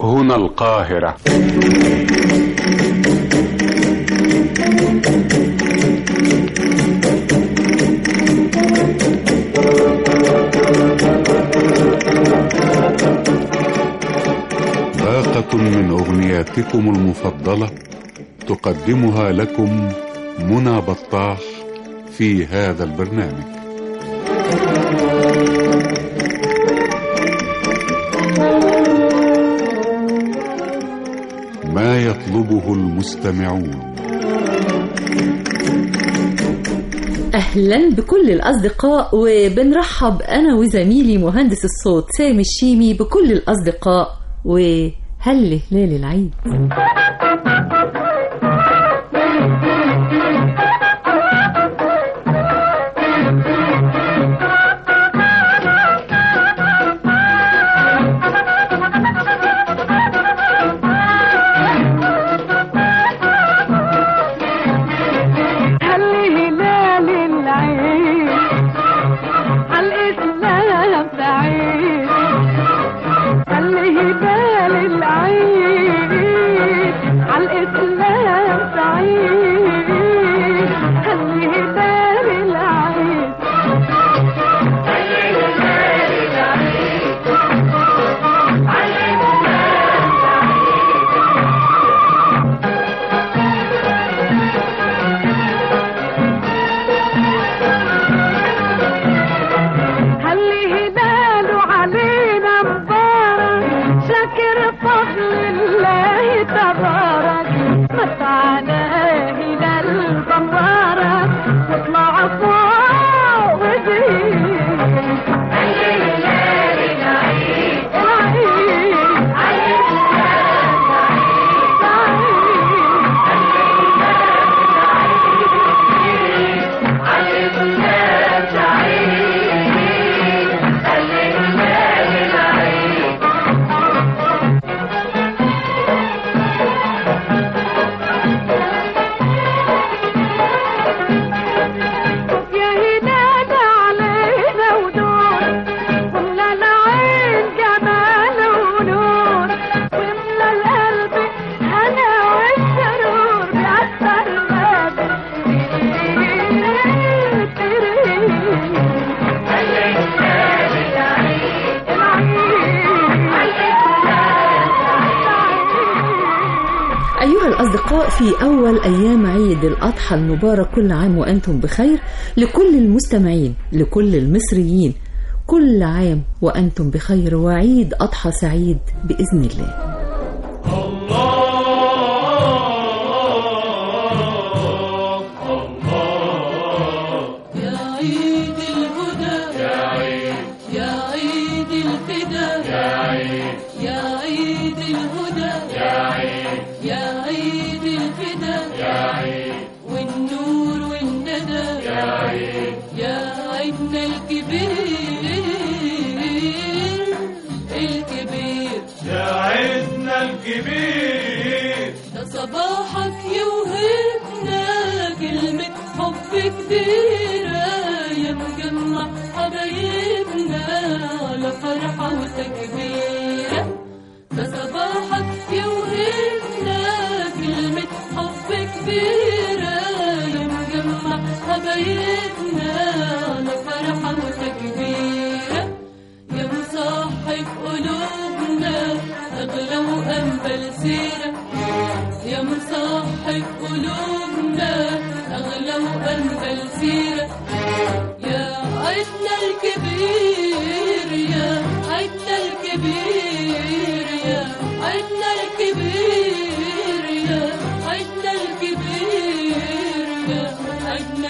هنا القاهرة باقة من أغنياتكم المفضلة تقدمها لكم منى بطاح في هذا البرنامج ما يطلبه المستمعون أهلا بكل الأصدقاء وبنرحب أنا وزميلي مهندس الصوت سامي الشيمي بكل الأصدقاء وهل هلال العيد خلي هلال العيد عالإسلام سعيد خلي هلال العيد عالإسلام سعيد خلي هلال العيد خلي هلال العيد عالإسلام خلي هلاله علينا مبارك شاكر فضل الله تبارك متعنا هلال مبارك واطلع فوق ودين خلي هلال العيد العيد يا هلال علينا ونور وملا العين جمال ونور وملا القلب هنا والسرور بأكثر ما أيها الأصدقاء في أول أيام عيد الأضحى المبارك كل عام وأنتم بخير لكل المستمعين لكل المصريين كل عام وأنتم بخير وعيد أضحى سعيد بإذن الله يا عيد الهدى يا عيد يا عيد الفدا يا عيد يا عيد الهدى يا عيد يا عيد الفدا يا عيد والنور والندى يا عيد يا عيدنا الكبير الكبير يا عيدنا الكبير ده صباحك يوهبنا كلمة حب كبيرة يا مجمع حبايبنا على فرحة وتكبيرة ده صباحك يوهبنا كلمة حب كبيرة يا مجمع حبايبنا على فرحة وتكبيرة يا مصاحب قلوبنا أغلى وأنبل سيرة يا مصاحب قلوبنا أغلى وأنبل سيرة يا عيدنا الكبير يا عيدنا الكبير يا عيدنا الكبير يا عيدنا الكبير يا عيدنا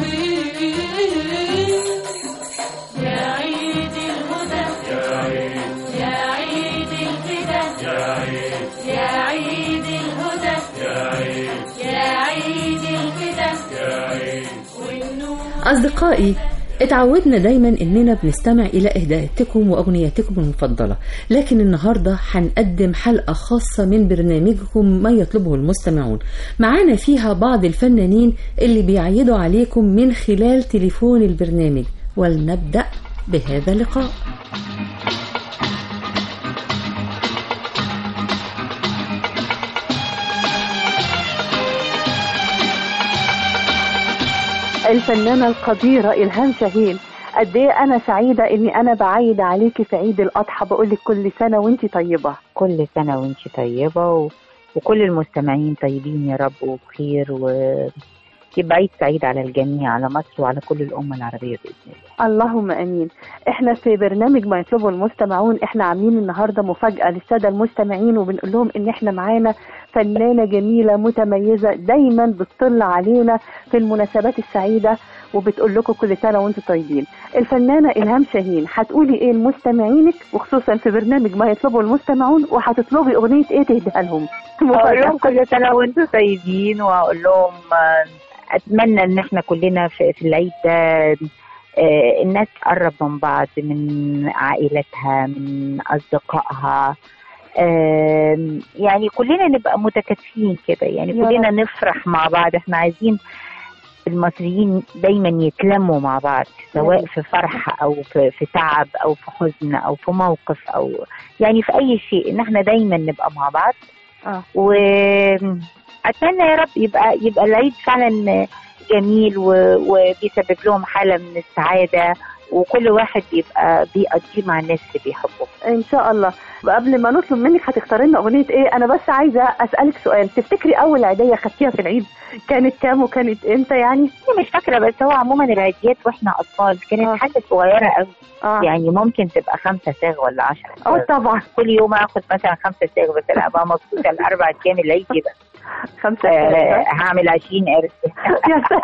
الكبير يا عيد الهدى يا عيد يا عيد الفدا يا عيد يا عيد الهدى يا عيد يا عيد الفدا يا عيد والنور أصدقائي اتعودنا دايما اننا بنستمع الى اهداءاتكم واغنياتكم المفضله لكن النهارده هنقدم حلقه خاصه من برنامجكم ما يطلبه المستمعون معانا فيها بعض الفنانين اللي بيعيدوا عليكم من خلال تليفون البرنامج ولنبدا بهذا اللقاء الفنانة القديرة إلهام شاهين قد ايه انا سعيدة اني انا بعيد عليكي في عيد الاضحى بقول لك كل سنة وانتي طيبة كل سنة وانت طيبة و... وكل المستمعين طيبين يا رب وبخير ويبقى عيد سعيد على الجميع على مصر وعلى كل الأمة العربية بإذن الله اللهم امين احنا في برنامج ما يطلبه المستمعون احنا عاملين النهارده مفاجاه للساده المستمعين وبنقول لهم ان احنا معانا فنانه جميله متميزه دايما بتطل علينا في المناسبات السعيده وبتقول لكم كل سنه وانتم طيبين الفنانه الهام شاهين هتقولي ايه لمستمعينك وخصوصا في برنامج ما يطلبه المستمعون وهتطلبي اغنيه ايه تهديها لهم أقول لهم كل سنة وانتم طيبين وأقول لهم آه، أتمنى إن احنا كلنا في, في العيد ده آه، الناس تقرب من بعض من عائلتها من أصدقائها آم، يعني كلنا نبقى متكاتفين كده يعني يا كلنا نفرح مع بعض احنا عايزين المصريين دايما يتلموا مع بعض سواء في فرح او في, في تعب او في حزن او في موقف او يعني في اي شيء ان احنا دايما نبقى مع بعض اه واتمنى يا رب يبقى يبقى العيد فعلا جميل و- وبيسبب لهم حاله من السعاده وكل واحد يبقى بيقضيه مع الناس اللي بيحبهم ان شاء الله قبل ما نطلب منك هتختاري لنا اغنيه ايه انا بس عايزه اسالك سؤال تفتكري اول عيديه خدتيها في العيد كانت كام وكانت امتى يعني أنا مش فاكره بس هو عموما العيديات واحنا اطفال كانت آه. حاجه صغيره قوي اه يعني ممكن تبقى خمسة ساغ ولا عشرة اه ساغ. طبعا كل يوم اخد مثلا خمسة ساغ بس انا ابقى مبسوطه الاربع ايام العيد يبقى خمسة آه سنة. هعمل 20 قرش يا سلام.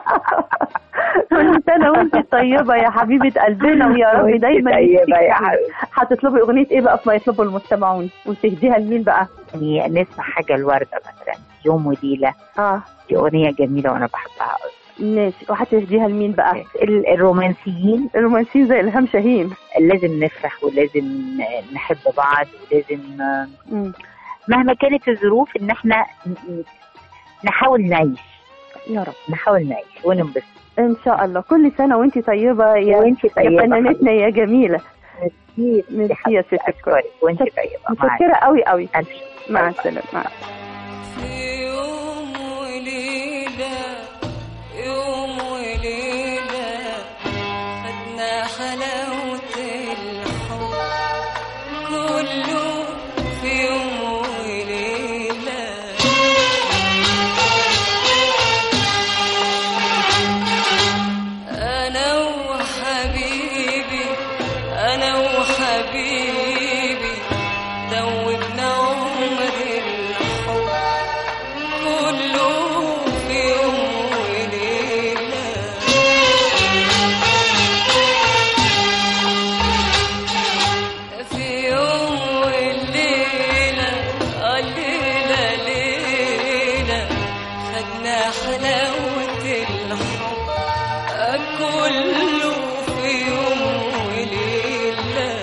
كل سنة وانت طيبة يا حبيبة قلبنا ويا رب وانت دايما طيبة يديك يا خير. حبيبي. هتطلبي أغنية إيه بقى في ما يطلبه المستمعون وتهديها لمين بقى؟ يعني نسمع حاجه الورده مثلا يوم وليله اه دي اغنيه جميله وانا بحبها قوي ماشي وهتهديها لمين بقى؟ ال- الرومانسيين الرومانسيين زي إلهام شاهين لازم نفرح ولازم نحب بعض ولازم آه، مم. مهما كانت الظروف ان احنا ن- ن- نحاول نعيش يا رب نحاول نعيش وننبسط إن شاء الله كل سنة وانت طيبة يا وانت يا طيبه فنانتنا يا جميلة ميرسي ميرسي يا ست الكل. اشكرك وانت طيبه معاك متشكرة قوي قوي الف شكر. مع باي باي. السلامة مع السلامة في يوم وليلة يوم وليلة خدنا حلاوة الحب كله في يوم وليلة أنا وحبيبي أنا وحبيبي دوبنا عمر الحب كله في يوم وليلة في يوم وليلة آه ليلة ليلة خدنا حلاوة الحب آه كله في يوم وليلة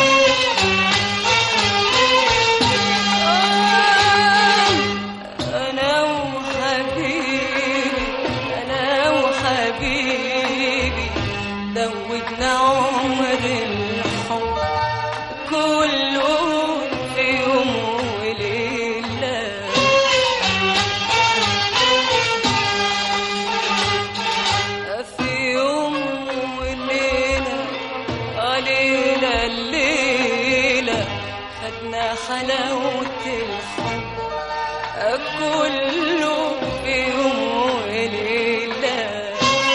أنا وحبيبي أنا وحبيبي دوبنا عمر الحب كله في يوم وليلة في يوم وليلة آه ليلة الليلة خدنا حلاوة الحب كله في يوم وليلة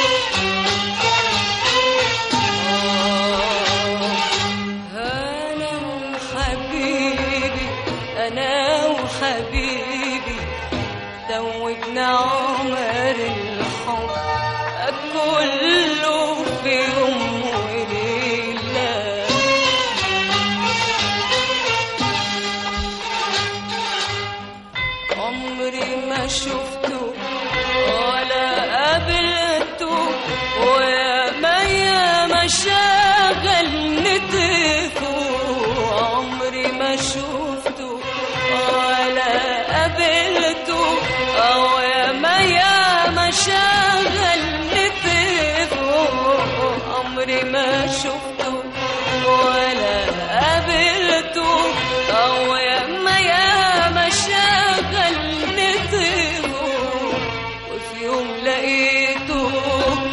أنا وحبيبي أنا وحبيبي دوبنا عمر الحب كله في يوم وليلة عمري ما شفته ولا قابلته ويا ما يا ما شغل نتفه عمري ما شفته ولا قابلته أو يا ما يا ما شغل نتفه عمري ما شفته ولا قابلته أو يا ما يا ما شغل نتفه وفي يوم لقيته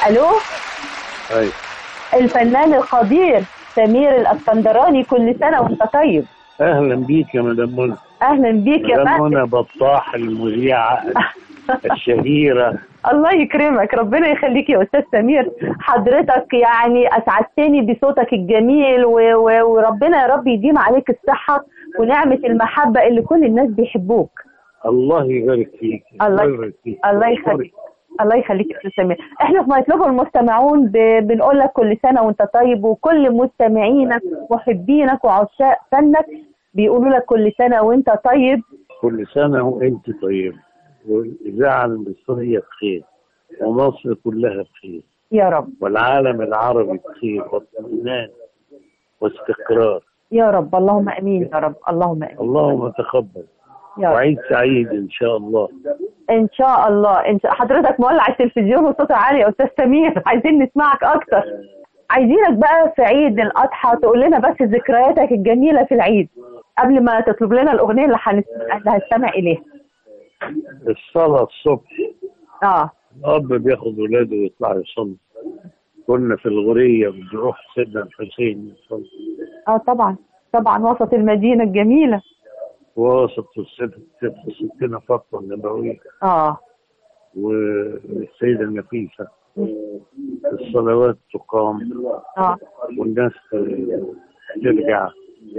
الو أي الفنان القدير سمير الاسكندراني كل سنه وانت طيب أهلا بيك يا مدام منى اهلا بيك يا مدام فندم منى بطاح المذيعة الشهيرة الله يكرمك ربنا يخليك يا استاذ سمير حضرتك يعني اسعدتني بصوتك الجميل و... و... وربنا يا رب يديم عليك الصحه ونعمه المحبه اللي كل الناس بيحبوك الله يبارك فيك الله يبارك فيك الله يخليك الله يخليك يا استاذ سمير احنا في مطلوب المستمعون ب... بنقول لك كل سنه وانت طيب وكل مستمعينك محبينك وعشاق فنك بيقولوا لك كل سنه وانت طيب كل سنة وأنت طيب والإذاعة المصرية بخير ومصر كلها بخير يا رب والعالم العربي بخير واطمئنان واستقرار يا رب اللهم امين يا رب اللهم امين اللهم تقبل يا رب وعيد سعيد إن شاء الله ان شاء الله انت حضرتك مولع التلفزيون وصوتك عالي يا استاذ سمير عايزين نسمعك اكتر عايزينك بقى في عيد الاضحى تقول لنا بس ذكرياتك الجميله في العيد قبل ما تطلب لنا الاغنيه اللي هنس... اللي هنستمع اليها الصلاة الصبح اه الأب بياخد ولاده ويطلع يصلي كنا في الغرية بنروح سيدنا الحسين يصلي اه طبعا طبعا وسط المدينه الجميله وسط الست ستنا فاطمة النبوية اه والسيدة النفيسة الصلوات تقام اه والناس ترجع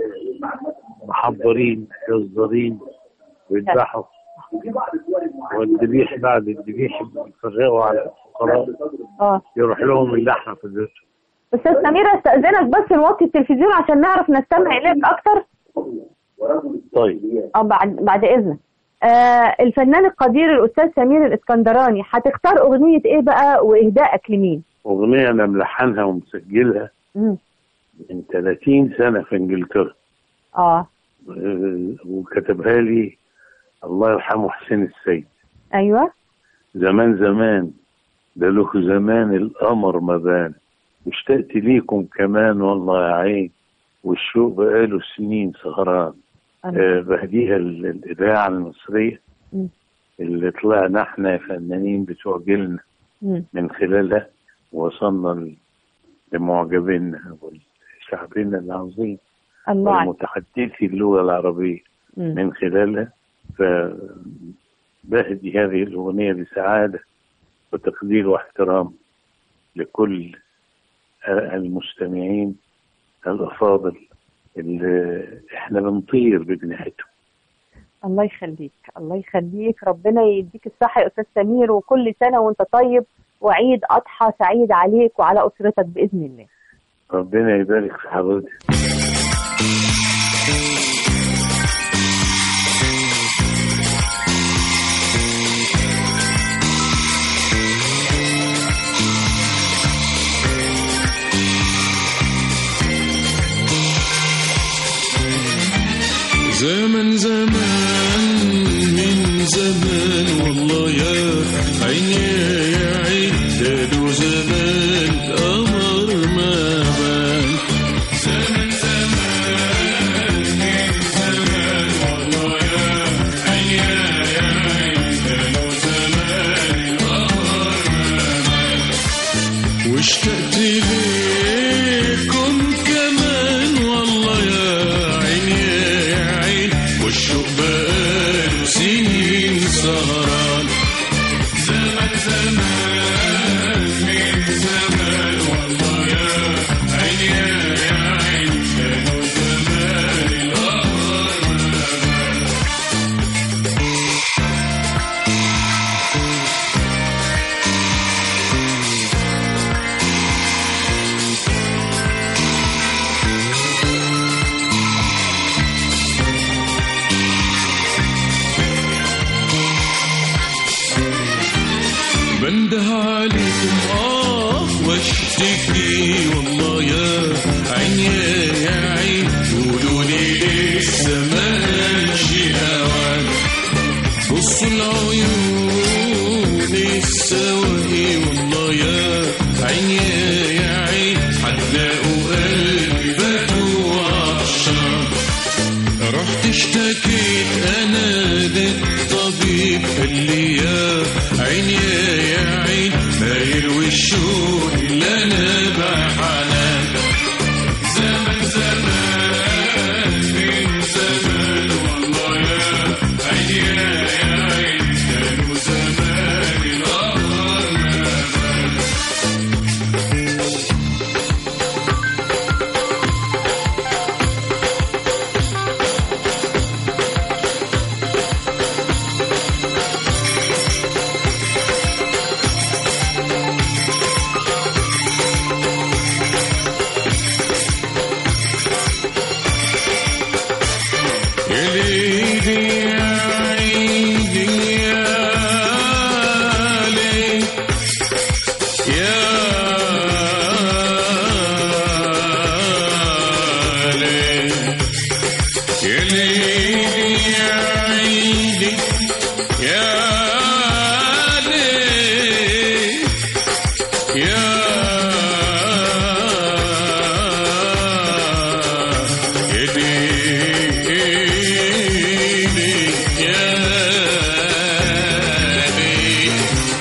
محضرين جزارين ويذبحوا والذبيح بعد الذبيح بيفرغوا على الفقراء اه يروح لهم اللحمة في بيتهم استاذ سمير استاذنك بس نوطي التلفزيون عشان نعرف نستمع اليك اكتر طيب اه بعد بعد اذنك آه الفنان القدير الاستاذ سمير الاسكندراني هتختار اغنيه ايه بقى واهدائك لمين أغنية أنا ملحنها ومسجلها مم. من 30 سنة في إنجلترا اه آه، وكتبها لي الله يرحمه حسين السيد ايوه زمان زمان ده له زمان القمر ما بان واشتقت ليكم كمان والله يا عين والشوق بقاله سنين سهران آه بهديها ال- الإذاعة المصرية مم. اللي طلعنا احنا فنانين بتوع جيلنا مم. من خلالها وصلنا ل- لمعجبينا وشعبنا العظيم الله عليك والمتحدثي اللغة العربية مم. من خلالها فبهدي هذه الأغنية بسعادة وتقدير واحترام لكل المستمعين الأفاضل اللي احنا بنطير بجناحتهم الله يخليك الله يخليك ربنا يديك الصحة يا أستاذ سمير وكل سنة وأنت طيب وعيد أضحى سعيد عليك وعلى أسرتك بإذن الله ربنا يبارك في حضرتك زمن زمان من زمان والله يا عيني يا عين له زمان قمر ما بان زمن زمان من زمان والله يا عيني يا عين له زمان قمر ما بان واشتقت ليكم كمان والله يا عيني يا عين والشوق بقاله سنين سهران الشوق اللي انا بحنان زمان زمان من زمان والله يا عيني يا يا عيني كانوا زمان القمر ما بان يا ليدي يا عيدي يا ليل يا ليل يا ليدي يا عيدي يا ليل يا يديني يا ليل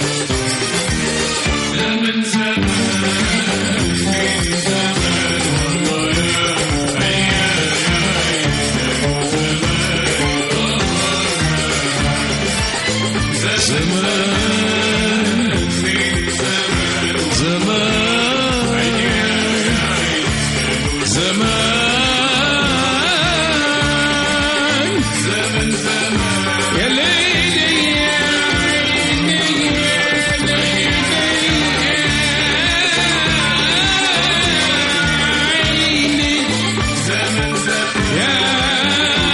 زمن زمان من زمان والله يا عيال زمان من زمان زمان زمان زمن زمان يا ليلي يا عيني يا ليلي زمن زمن يا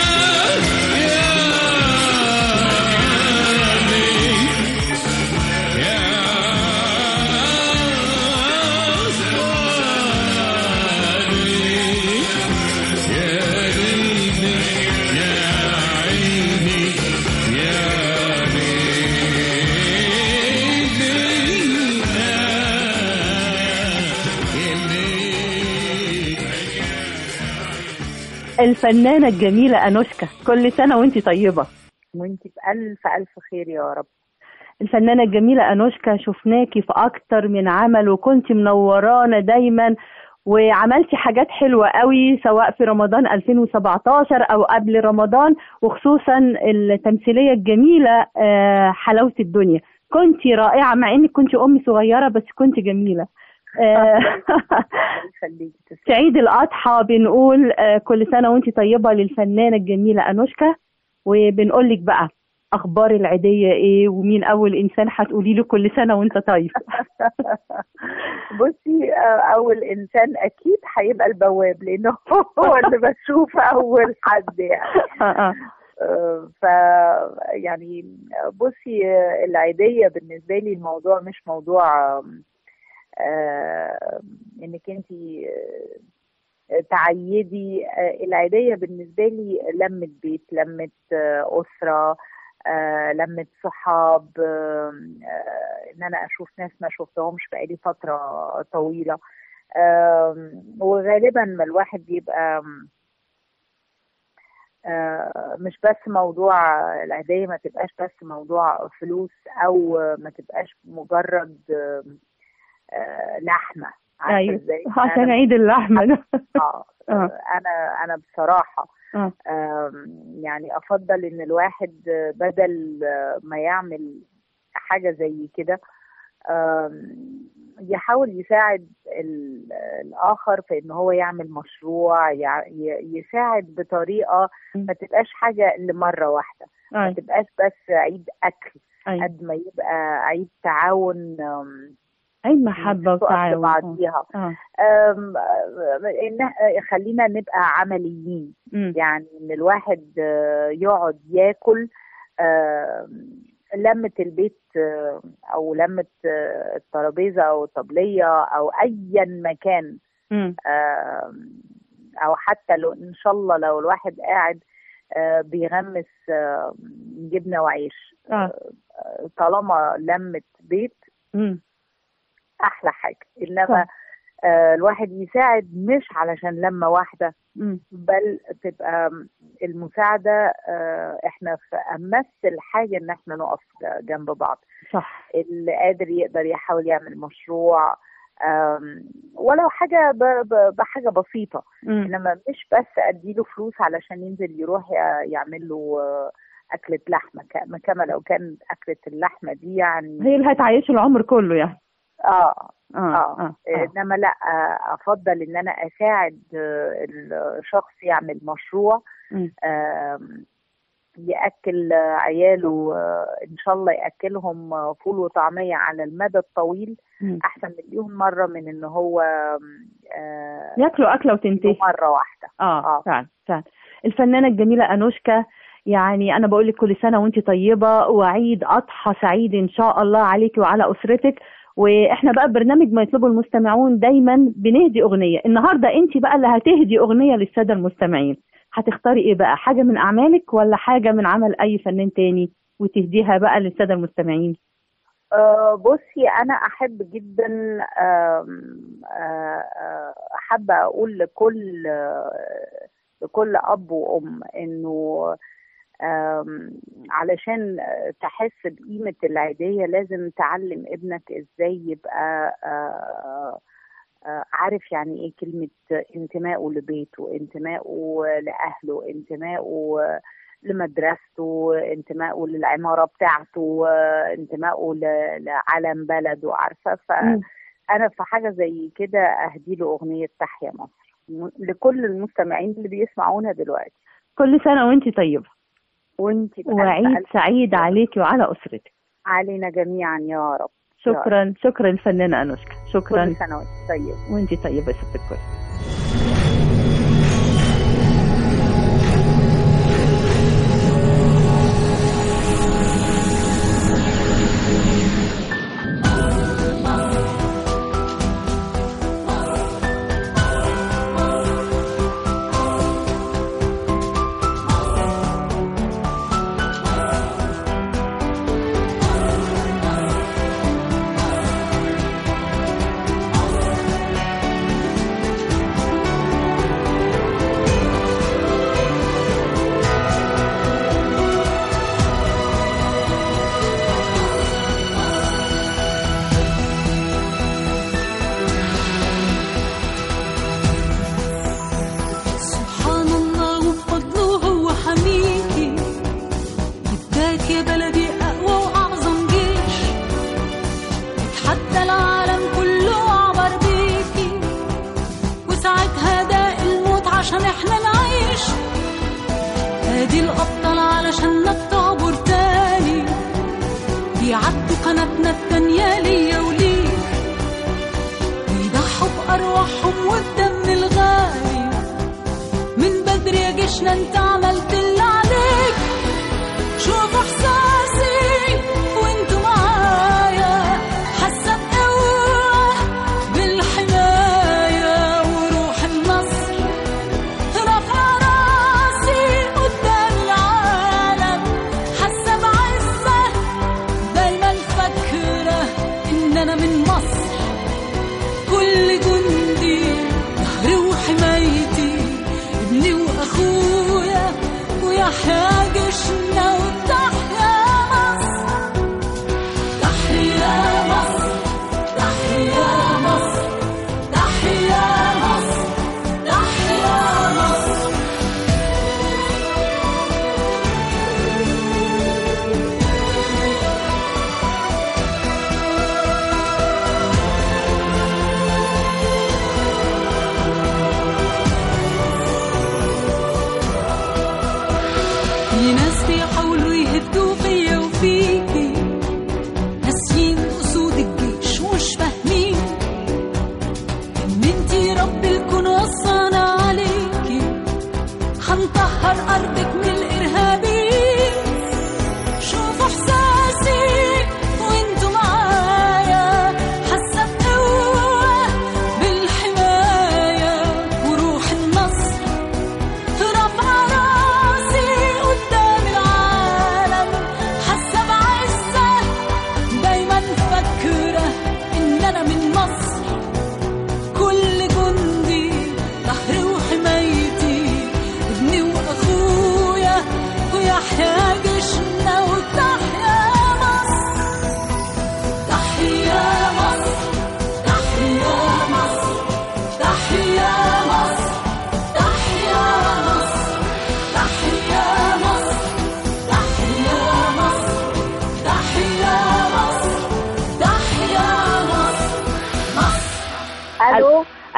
الفنانة الجميلة أنوشكا كل سنة وانت طيبة وانت بألف ألف خير يا رب الفنانة الجميلة أنوشكا شفناكي في أكتر من عمل وكنت منورانا دايما وعملتي حاجات حلوة قوي سواء في رمضان 2017 أو قبل رمضان وخصوصا التمثيلية الجميلة آه، حلاوة الدنيا كنت رائعة مع إنك كنت أم صغيرة بس كنت جميلة آه، يخليكي تسلمي. في عيد الأضحى بنقول آه، كل سنة وانت طيبة للفنانة الجميلة أنوشكا وبنقول لك بقى أخبار العيدية إيه ومين أول إنسان هتقولي له كل سنة وانت طيب بصي آه، أول إنسان أكيد هيبقى البواب لأنه هو اللي بشوف أول حد يعني آه، آه. آه، ف يعني بصي آه، العيدية بالنسبة لي الموضوع مش موضوع آم، آه، انك انت تعيدي آه، العيدية بالنسبة لي لمة بيت لمة آه، أسرة آه، لمة صحاب آم، آه، ان انا اشوف ناس ما شفتهمش بقالي فترة طويلة آم، وغالبا ما الواحد بيبقى آم، آه، مش بس موضوع العيدية ما تبقاش بس موضوع فلوس أو ما تبقاش مجرد آم، آه، لحمة عارفة أيوة إزاي؟ عشان أنا- عيد اللحمة ده آه، آه. أنا أنا بصراحة آه. آم، يعني أفضل إن الواحد آه، بدل آه، ما يعمل حاجة زي كده آم، يحاول يساعد ال- الآخر في إن هو يعمل مشروع يع- ي- يساعد بطريقة ما تبقاش حاجة لمرة واحدة ما أيوة. تبقاش بس عيد أكل أيوة. قد ما يبقى عيد تعاون آم، عيد محبة تقف وتعاون بعضيها آه. آم، آه، إن آه، خلينا نبقى عمليين مم. يعني ان الواحد آه، يقعد ياكل آم، لمة البيت آه، او لمة آه، الترابيزة او الطبلية او ايا مكان مم. آم، او حتى لو ان شاء الله لو الواحد قاعد آه، بيغمس آه، جبنة وعيش آه. آه، طالما لمة بيت مم. احلى حاجة انما طبعا. آه، الواحد يساعد مش علشان لمة واحدة مم. بل تبقى المساعدة آه، احنا في أمثل حاجة ان احنا نقف جنب بعض صح اللي قادر يقدر يحاول يعمل مشروع آم، ولو حاجة ب- ب- بحاجة بسيطة مم. انما مش بس اديله فلوس علشان ينزل يروح ي- يعمل له آه، أكلة لحمة ك- ما كما لو كان أكلة اللحمة دي يعني هي اللي هتعيشه العمر كله يعني اه اه اه, اه, آه. انما لا آه، افضل ان انا اساعد آه، الشخص يعمل مشروع مم. آم، ياكل آه، عياله آه، ان شاء الله ياكلهم آه، فول وطعميه على المدى الطويل مم. احسن مليون مره من ان هو آه، ياكلوا اكله وتنتهي مره واحده اه فعلا فعلا الفنانه الجميله انوشكا يعني انا بقول لك كل سنه وانت طيبه وعيد اضحى سعيد ان شاء الله عليك وعلى اسرتك واحنا بقى برنامج ما يطلبه المستمعون دايما بنهدي اغنيه النهارده انت بقى اللي هتهدي اغنيه للساده المستمعين هتختاري ايه بقى حاجه من اعمالك ولا حاجه من عمل اي فنان تاني وتهديها بقى للساده المستمعين آه، بصي انا احب جدا آم، آه، آه، حابه اقول لكل آه، لكل اب وام انه آم، علشان آه، تحس بقيمه العيديه لازم تعلم ابنك ازاي يبقى آه، آه، عارف يعني ايه كلمه انتمائه لبيته انتمائه لاهله انتمائه لمدرسته انتمائه للعمارة بتاعته انتمائه ل- لعلم بلده عارفة مم. فأنا في حاجة زي كده أهدي له أغنية تحيا مصر م- لكل المستمعين اللي بيسمعونا دلوقتي كل سنه وانت طيبه وانتي بألف وعيد ألف سعيد عليك وعلى اسرتك علينا جميعا يا رب شكرا شكرا الفنانه انوشكا شكرا كل سنة وانت طيب وانت طيبه يا ست الكل سبحان الله وفضله هو حميكي جداك يا بلدي أقوى وأعظم جيش اتحدى العالم كله وعبر بيكي وساعتها داق الموت عشان احنا نعيش ادي الأبطال علشان نتعبر تاني بيعدوا قناتنا التانية ليا وليك ويضحوا بأرواحهم والدم الغالي من بدري يا جيشنا انت عملت اللي عليك شوفوا احساسي وانتوا معايا حاسه بقوه بالحمايه وروح النصر رافعه راسي قدام العالم حاسه بعزه دايما فاكره ان انا من مصر كل جندي ظهري وحمايتي ابني واخويا ويحيى جيشنا وتحيا مصر تحيا مصر تحيا مصر تحيا مصر تحيا مصر في ناس بيحاولوا يهدوا فيا وفيكي ناسيين اسود الجيش ومش فاهمين ان انتي رب الكون وصانا عليكي هنطهر ارضك من الارهابيين شوفوا احساسي وانتوا معايا حاسه بقوه بالحمايه وروح النصر رافعة راسي قدام العالم حاسة بعزة دايما فاكرة إن أنا من مصر كل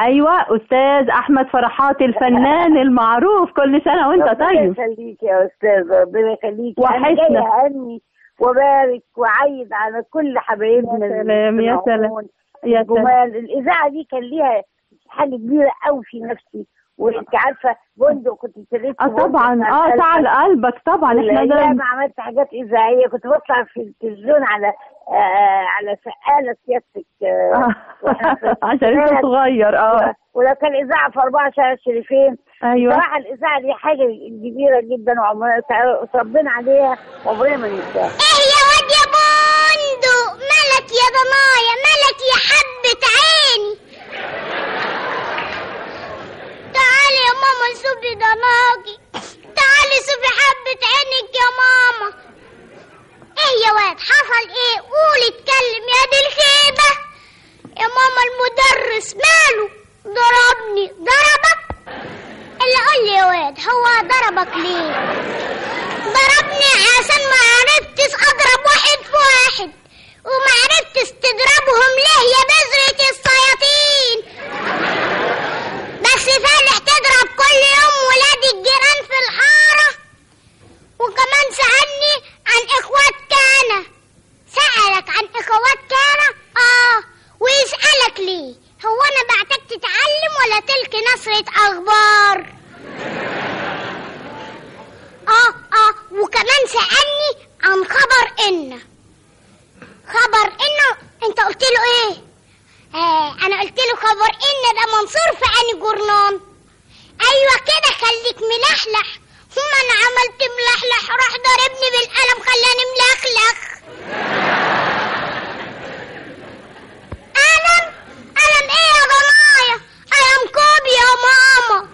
ايوه استاذ احمد فرحات الفنان المعروف كل سنه وانت ربنا طيب يخليك يا استاذ ربنا يخليك انا وحشنا. جايه اهني وبارك واعيد على كل حبايبنا يا سلام، يا سلام. المستمعون يا سلام. الجمال الاذاعه دي كان ليها حاجه كبيره قوي في نفسي وانت عارفه بندق كنت ابتديت اه طبعا اه تعال قلبك طبعا احنا لا ده ما عملت حاجات اذاعيه كنت بطلع في التلفزيون على آه على سقاله سيادتك آه وإحنا في عشان انت الستينات. صغير اه ولو كان اذاعه في اربعه شارع الشريفين ايوه صراحه الاذاعه دي حاجه كبيره جدا وعمرنا اتربينا عليها وعمرنا ما ننساها ايه يا واد يا بندق ملك يا ضنايا ملك يا حبة عيني تعالي يا ماما شوفي ضناكي تعالي شوفي حبة عينك يا ماما ايه يا واد حصل ايه قولي اتكلم يا دي الخيبة يا ماما المدرس ماله ضربني ضربك اللي قول لي يا واد هو ضربك ليه ضربني عشان ما عرفتش اضرب واحد في واحد وما عرفتش تضربهم ليه يا بذرة الشياطين بس فالح تضرب كل يوم ولاد الجيران في الحارة وكمان سألني عن اخوات كان سألك عن اخوات كان اه ويسألك ليه هو انا بعتك تتعلم ولا تلقي نشرة اخبار اه اه وكمان سألني عن خبر إن خبر إنه أنت قلت له إيه؟ آه أنا قلت له خبر إن ده منصور في أني جورنان أيوة كده خليك ملحلح ثم أنا عملت ملحلح راح ضربني بالقلم خلاني ملخلخ قلم قلم إيه يا ضنايا؟ قلم كوبي يا ماما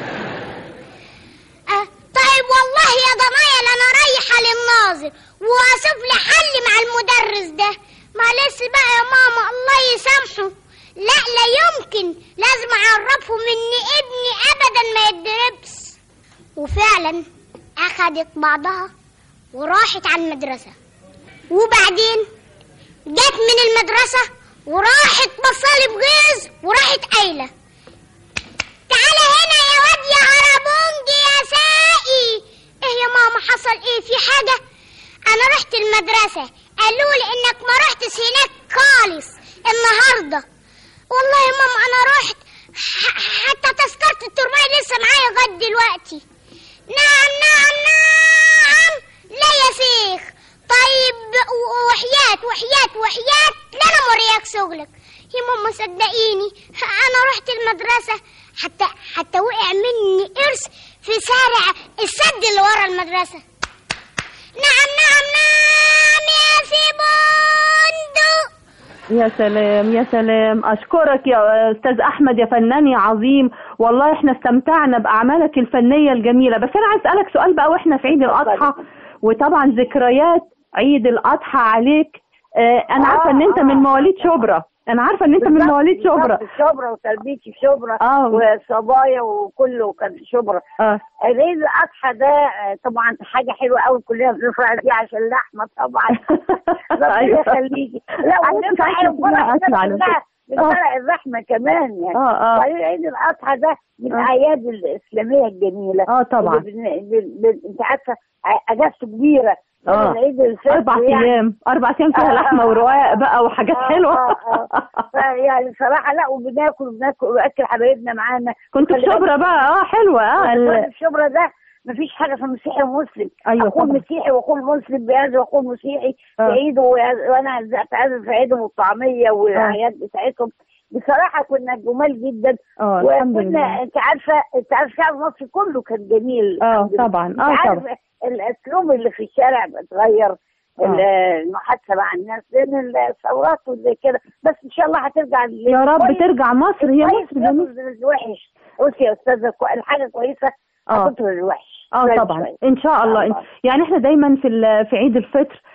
آه، طيب والله يا ضنايا لا انا رايحه للناظر واشوف لي حل مع المدرس ده معلش بقى يا ماما الله يسامحه لا لا يمكن لازم اعرفه ان ابني ابدا ما يتضربش وفعلا اخدت بعضها وراحت على المدرسه وبعدين جت من المدرسه وراحت بصالي بغيظ وراحت قايله تعالى هنا يا واد يا عربونج يا سائي ايه يا ماما حصل ايه في حاجة انا رحت المدرسة قالوا لي انك ما رحتش هناك خالص النهاردة والله يا ماما انا رحت ح- حتى تذكرة الترماية لسه معايا لغاية دلوقتي نعم نعم نعم لا يا شيخ طيب و- وحياة وحياة وحياة لا انا مورياك شغلك يا ماما صدقيني انا رحت المدرسة حتى حتى وقع مني قرش في شارع السد اللي ورا المدرسة نعم نعم نعم يا سيبوندو يا سلام يا سلام اشكرك يا استاذ احمد يا فنان يا عظيم والله احنا استمتعنا باعمالك الفنيه الجميله بس انا عايز اسالك سؤال بقى واحنا في عيد الاضحى وطبعا ذكريات عيد الاضحى عليك آه انا عارفه ان انت من مواليد شبرا انا عارفه ان انت من بالظبط- مواليد شبرا بالظبط، شبرا وتربيتي في شبرا آه. وصبايا وكله كان في شبرا اه عيد الاضحى ده آه، طبعا حاجه حلوه قوي كلنا بنفرح فيه عشان اللحمه طبعا ربنا أيوة. يخليكي لا عايزة وبنفرح تعيشي ونفرح فيها أكل على الناس كلها فكرة. آه. بنفرح الرحمه كمان يعني اه اه وبعدين عيد الاضحى ده من آه. الاعياد الاسلاميه الجميله اه طبعا اللي بن... بن... بن... انت عارفه ع- اجازته كبيره آه. العيد الفطر اربع يعني. ايام اربع ايام فيها آه، لحمه آه، ورواق بقى وحاجات آه، حلوه آه، يعني صراحه لا وبناكل وبناكل واكل حبايبنا معانا كنت في خلي بالك- شبرا بقى اه حلوه اه ال- كنت في شبرا ده مفيش حاجه اسمها مسيحي ومسلم ايوه اخوه طبعا مسيحي واخوه مسلم بيعزم واخوه مسيحي في آه. عيده ويعز- وانا عزقت عازم في عيدهم والطعميه والاعياد بتاعتهم بصراحه كنا جمال جدا اه الحمد لله وكنا انت عارفه انت عارف الشعب المصري كله كان جميل اه الحمد لله. طبعا انت اه عارف طبعا الاسلوب اللي في الشارع بتغير آه. ال- المحادثه مع الناس لان الثورات وزي كده بس ان شاء الله هترجع لل- يا رب كويس. ترجع مصر هي كويس مصر جميله ياخد الوحش بصي يا استاذه كو- الحاجه كويسه اه هتطول الوحش اه شوية طبعا شوية. ان شاء الله الله. يعني احنا دايما في ال- في عيد الفطر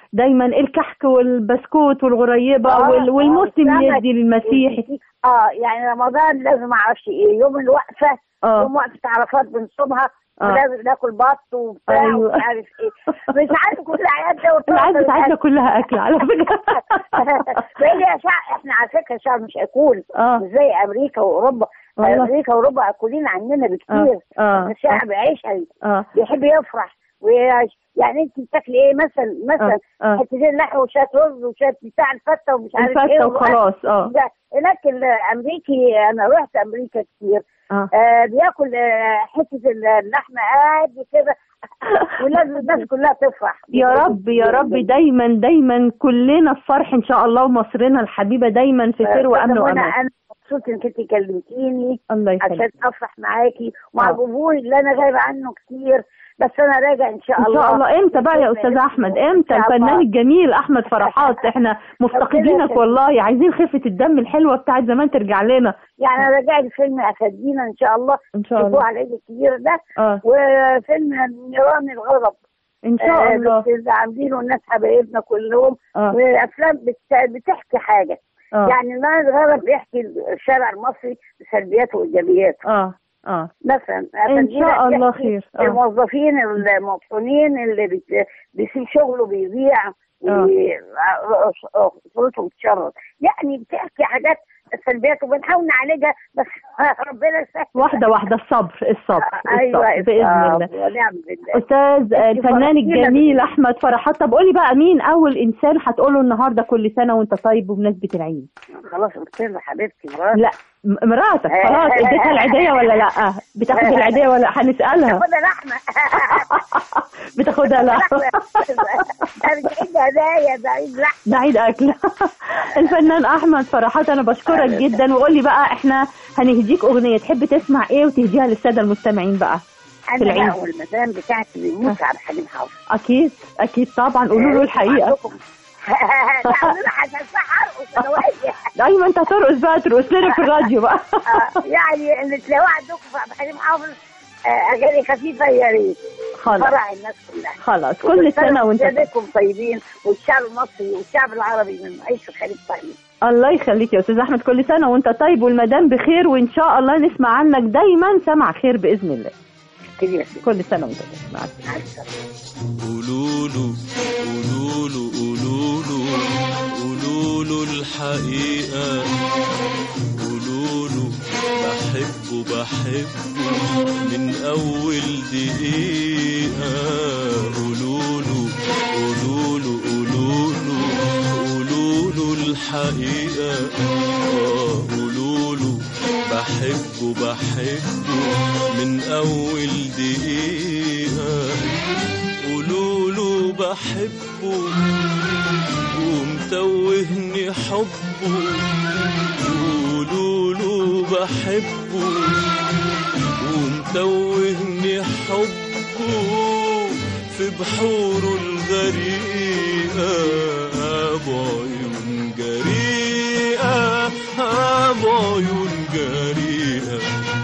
دايما الكحك والبسكوت والغريبه آه، وال- آه، والمسلم والسمك يدي للمسيحي اه يعني رمضان لازم اعرفش ايه يوم الوقفه آه. يوم وقفه عرفات بنصومها آه. ولازم ناكل بط وبتاع أيوة. ومش عارف ايه مش عارف كل عيادنا العيد بتاعتنا كلها اكل على فكره زي يا شعب احنا على فكره شعب مش اكول آه. مش زي امريكا واوروبا والله. امريكا واوروبا اكولين عننا بكتير آه. آه. بس الشعب عيشها اه بيحب يفرح ويعيش يعني انت بتاكلي ايه مثلا مثلا آه. آه. حتتين لحم وشويه رز وشويه بتاع الفته ومش عارف الفتة ايه وخلاص، آه. ده هناك الامريكي انا رحت امريكا كتير اه آه بياكل آه حته اللحمه قد كده ولازم الناس كلها تفرح يا رب يا رب دايما دايما كلنا في فرح ان شاء الله ومصرنا الحبيبه دايما في خير وامن وانا وامان انا مبسوطه انك انت كلمتيني الله يخليك عشان افرح معاكي ومع آه. جمهوري اللي انا غايبه عنه كتير بس انا راجع ان شاء ان الله شاء الله امتى بقى يا استاذ احمد امتى إن شاء الله. الفنان الجميل احمد فرحات احنا مفتقدينك يخليك. والله عايزين خفه الدم الحلوه بتاعت زمان ترجع لنا يعني انا راجع لي فيلم افادينا ان شاء الله ان شاء شوفوه الله على العيد الكبير ده اه وفيلم نيران الغضب ان شاء آه، الله بس اللي عاملينه الناس حبايبنا كلهم اه وافلام بت- بتحكي حاجه اه يعني نيران الغضب بيحكي الشارع المصري بسلبياته وايجابياته اه اه مثلا إن شاء الله بيحكي خير. آه. الموظفين المطحونين اللي بت- بيسيب شغله بيضيع آه. وصورته بتشرد يعني بتحكي حاجات سلبيات وبنحاول نعالجها بس ربنا يسهل واحده واحده الصبر الصبر ايوه الصبر باذن الله الصبر ونعم بالله استاذ آه، أنت الفنان فرحتينا الجميل بال- احمد فرحات طب قولي بقى مين اول انسان هتقوله النهارده كل سنه وانت طيب بمناسبه العيد خلاص قلت له حبيبتي مراتي لا م- مراتك خلاص اديتها العيديه ولا لا بتاخد العيديه ولا لأ؟ هنسالها خدها لحمه بتاخدها لا ده مش عيد هدايا ده عيد لحمه ده عيد اكل الفنان احمد فرحات انا بشكرك جدا وقول لي بقى احنا هنهديك اغنيه تحب تسمع ايه وتهديها للساده المستمعين بقى في انا العيد بقى والمدام بتاعتي بيموت على حليم حافظ اكيد اكيد طبعا قولوا له الحقيقه تعالوا عشان ارقص انا واقفه دايما انت هترقص بقى ترقص لنا في الراديو بقى آه، يعني اللي تلاقوه عندكم في عبد الحليم حافظ آه، اغاني خفيفه يا ريت خلاص فرع الناس كلها خلاص كل سنه وانت طيب. سنتكم طيبين والشعب المصري والشعب العربي من عيش الخليج طيب الله يخليك يا استاذ احمد كل سنه وانت طيب والمدام بخير وان شاء الله نسمع عنك دايما سمع خير باذن الله كل سنه وانت طيب مع السلامه قولوا له قولوا له قولوا له قولوا له الحقيقة قولوا له بحبه بحبه من أول دقيقة قولوا له قولوا له قولوا له قولوا له الحقيقة آه، قولوا له بحبه بحبه من أول دقيقة قولوا له بحبه ومتوهني حبه قولوا له بحبه ومتوهني حبه في بحوره الغريقة بعيون جريئة بعيون جريئة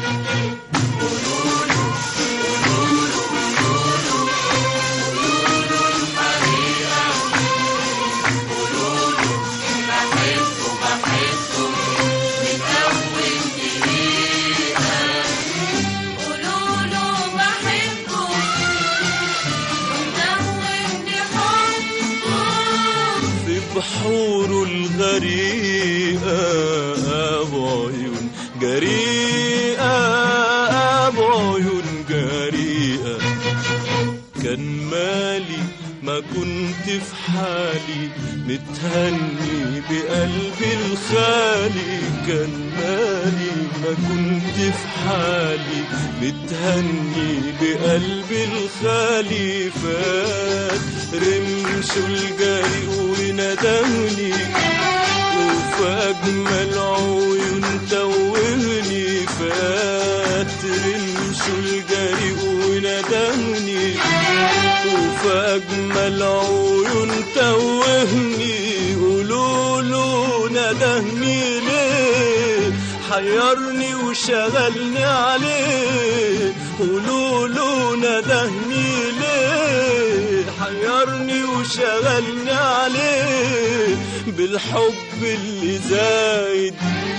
في بحوره الغريقة بعيون جريئة بعيون جريئة كان مالي ما كنت في حالي متهني بقلبي الخالي كان مالي ما كنت في حالي متهني بقلبي الخالي فات رمشه الجري وندهني وفي أجمل عيون توهني فات رمشه الجري وندهني وفي أجمل عيون توهني قولوا له ندهني ليه حيرني وشغلني عليه قولوا له ندهني ليه حيرني وشغلني عليه بالحب اللي زايد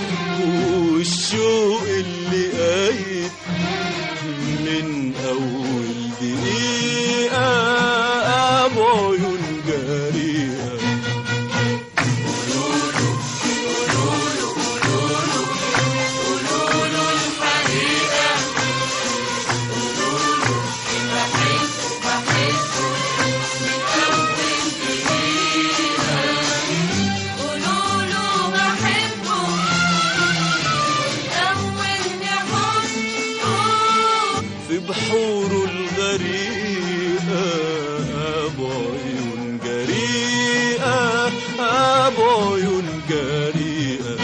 والشوق اللي قايد من أول دقيقة أبو عيون جريئة قولوا بحبه أولني حبه في بحوره الغريقة أبو عيون جريئة أبو عيون جريئة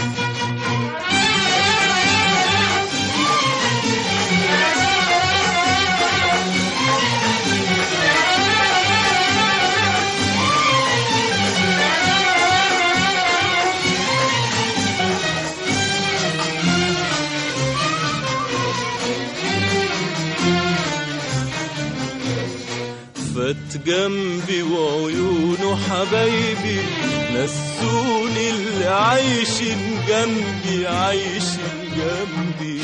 فات جنبي وعيونه حبايبي نسوني اللي عايشين جنبي عايشين جنبي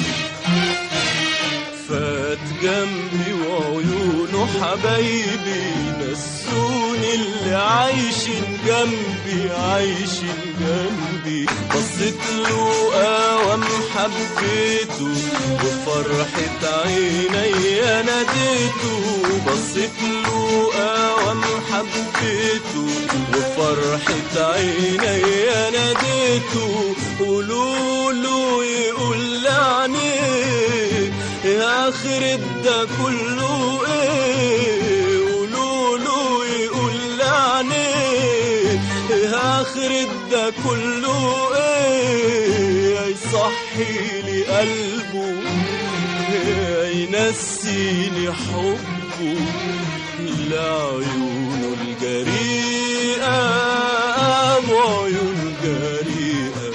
فات جنبي وعيونه حبايبي نسوني اللي عايشين جنبي عايشين جنبي بصيت له قوام حبيته وفرحة عيني ناديته بصيت له قوام حبيته وفرحة عيني ناديته قولوا له يقول لعنيه يا آخر ده كله ايه قولوا له يقول لعنيه يا آخر ده كله ايه يصحي لي قلبه ينسيني حبه لعيونه الجريئة أبو عيون جريئة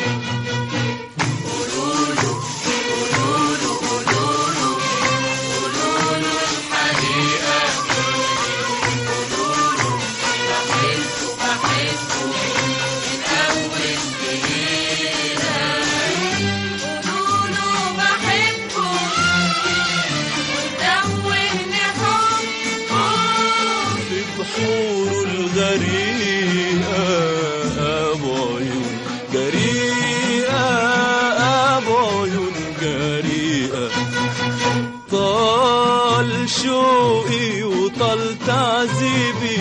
قولوا بحبه ودوني حبه في بحوره الغريقة أبو عيون جريئة أبو عيون جريئة طال شوقي وطال تعذيبي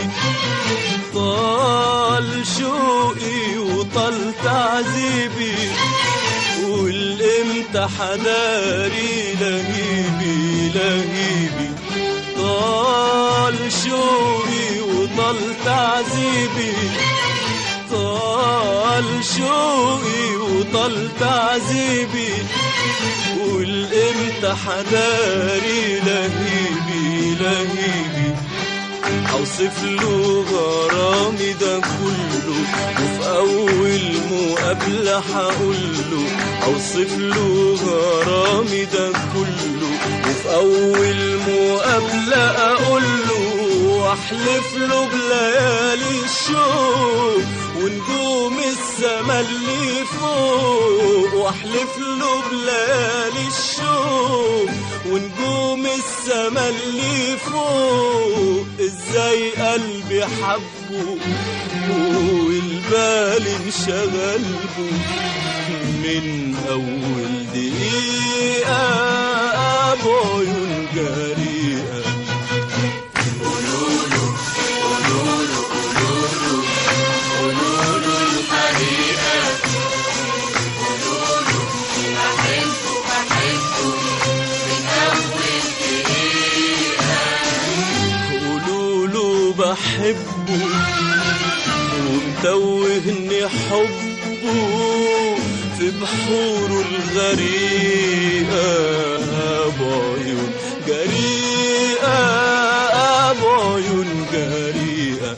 طال شوقي وطال تعذيبي والامتى حداري لهيبي لهيبي طال شوقي وطال تعذيبي طال شوقي وطال تعذيبي والامتى حداري لهيبي لهيبي اوصف له غرامي ده كله وفي اول مقابله هقول له اوصف له غرامي ده كله وفي اول مقابله اقول له واحلف له بليالي الشوق ونجوم السما اللي فوق واحلف له بليالي الشوق ونجوم السما اللي فوق ازاي قلبي حبه والبال انشغل به من اول دقيقه ابو عيون جريئه قولوا له بحبه ومتوهني حبه في بحوره الغريقة أبو عيون جريئة أبو عيون جريئة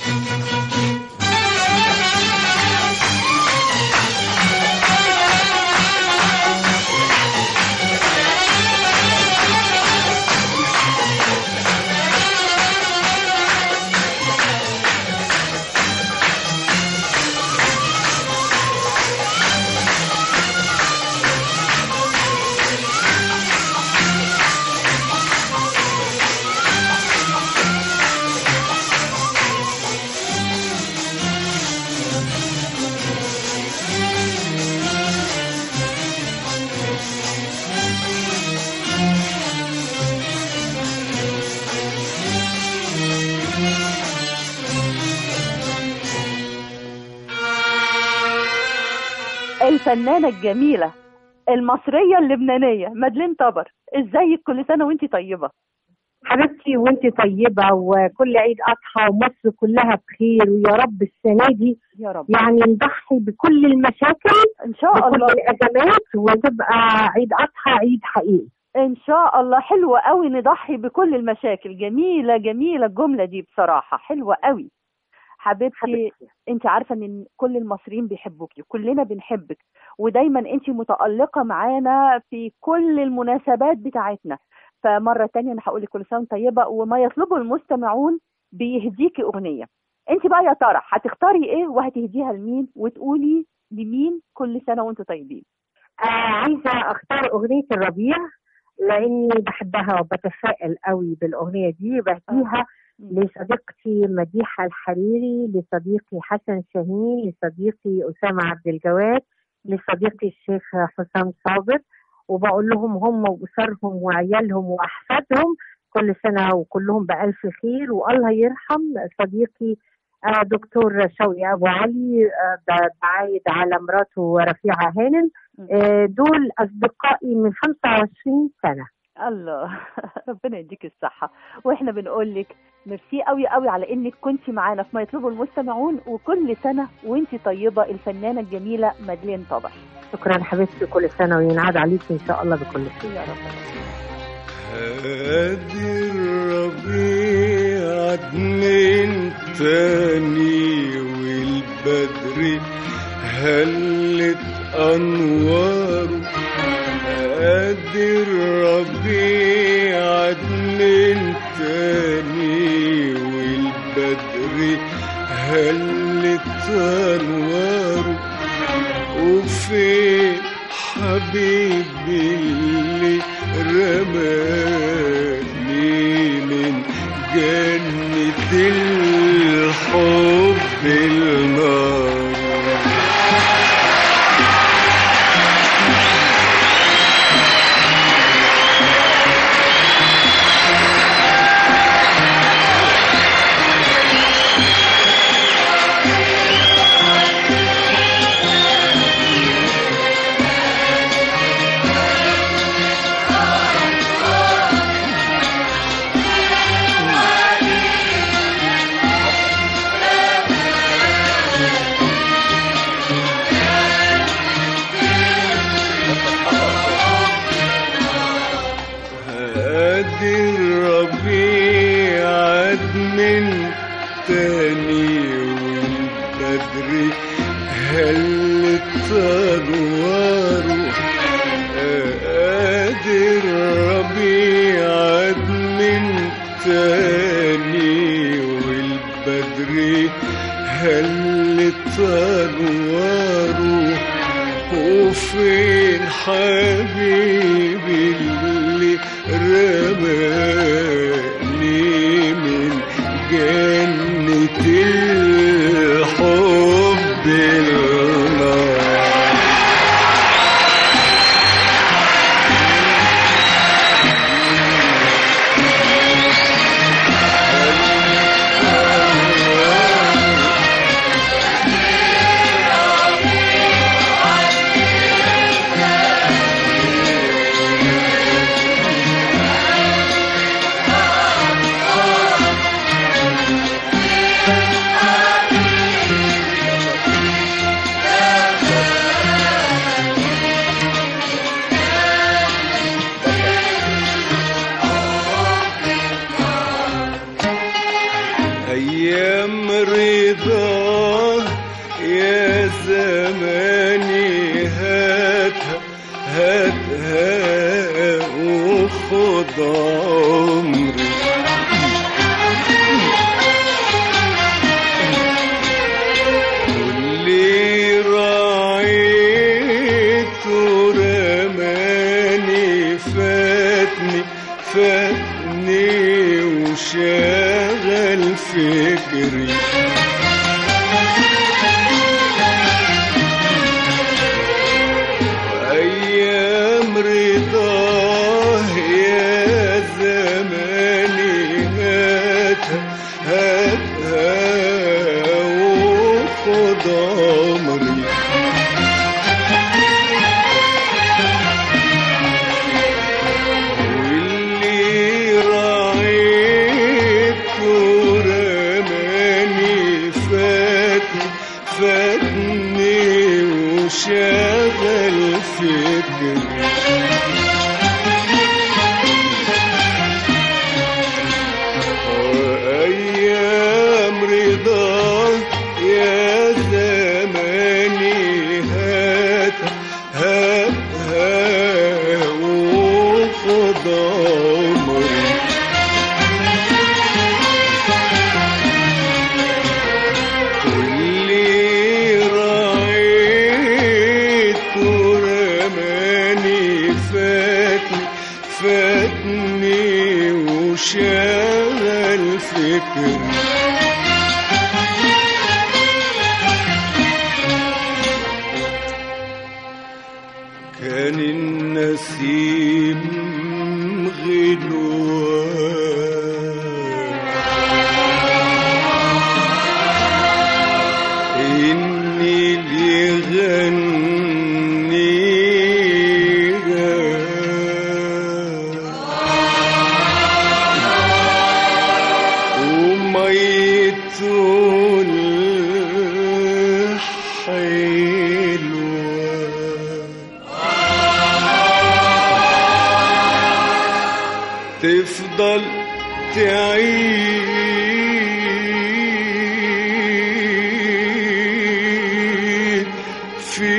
الفنانة الجميلة المصرية اللبنانية مدلين طبر ازيك كل سنة وانت طيبة حبيبتي وانت طيبة وكل عيد أضحى ومصر كلها بخير ويا رب السنة دي يا رب يعني نضحي بكل المشاكل ان شاء بكل الله الأزمات وتبقى عيد أضحى عيد حقيقي ان شاء الله حلوة قوي نضحي بكل المشاكل جميلة جميلة الجملة دي بصراحة حلوة قوي حبيبتي انت عارفة ان كل المصريين بيحبوكي وكلنا بنحبك ودايما انت متألقة معانا في كل المناسبات بتاعتنا فمرة تانية انا هقول لك كل سنة وانت طيبة وما يطلبه المستمعون بيهديكي اغنية انت بقى يا ترى هتختاري ايه وهتهديها لمين وتقولي لمين كل سنة وانتم طيبين آه عايزة أختار أغنية الربيع لأني بحبها وبتفائل قوي بالأغنية دي بهديها لصديقتي مديحة الحريري لصديقي حسن شاهين لصديقي أسامة عبد الجواد لصديقي الشيخ حسام صابر وبقول لهم هم وأسرهم وعيالهم وأحفادهم كل سنة وكلهم بألف خير والله يرحم صديقي آه، دكتور شوقي أبو علي آه، ب- بعايد على مراته رفيعة هانم آه، دول أصدقائي من 25 سنة الله ربنا يديك الصحة واحنا بنقول لك ميرسي قوي قوي على انك كنتي معانا في ما يطلبه المستمعون وكل سنة وانت طيبة الفنانة الجميلة مدلين طبع شكرا حبيبتي كل سنة وينعاد عليكي إن شاء الله بكل خير يا رب هادي الربيع من تاني والبدر هلت أنواره هادي الربيع من تاني والبدر هلت أنواره وفين حبيبي اللي رماني من جنة الحب النار هادي الربيع عاد من تاني والبدر هلت انواره هادي الربيع عاد من تاني والبدر هلت انواره وفين حبيبي اللي رماني من جنة الحب النار أيام رضاه يا زماني هاتها هاتها وخد عمري واللي راعيته رماني فاتني فاتني وشغل فكري أيام رضاه يا زماني هاتها هاتها وخد عمري الفكر وأيام رضاك يا زماني هات هات هات وخد عمري واللي رعيت ورماني فاتني فاتني وشغل فكري كان النسيم غلوان إني اللي غنيها وميته الحلوة تفضل تعيش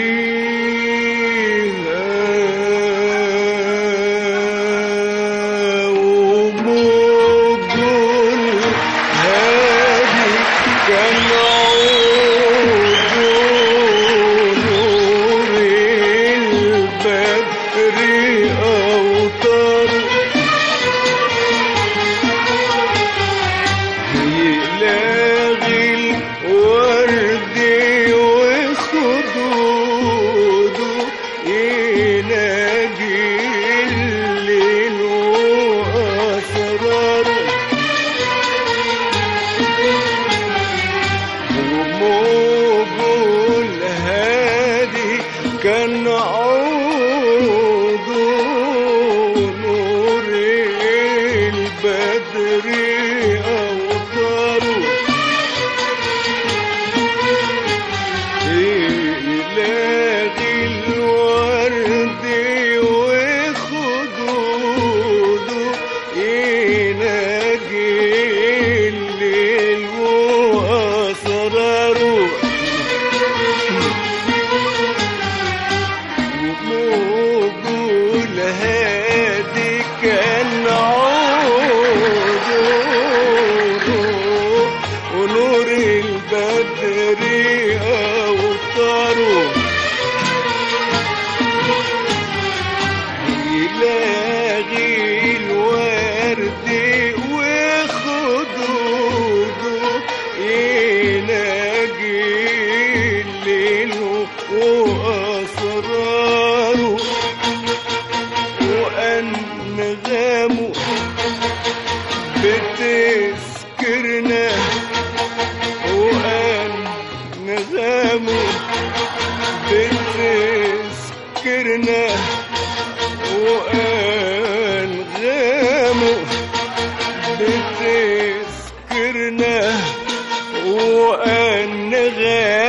فيها وموج الهادي كان عود نور البدر أوطار يلاغي الورد وخدوده يناجي الليل وأسراره وموجه الهادي كان عوده نور البدر أوطاره يلاغي الورد وخدوده يناجي الليل وأسراره وموجه الهادي كان عوده ونور البدر أوطاره يلاغي الورد وخدوده يناجي الليل وأسراره وأنغامه بتسكرنا وأنغامه بتسكرنا وأنغامه بتسكرنا وأنغامه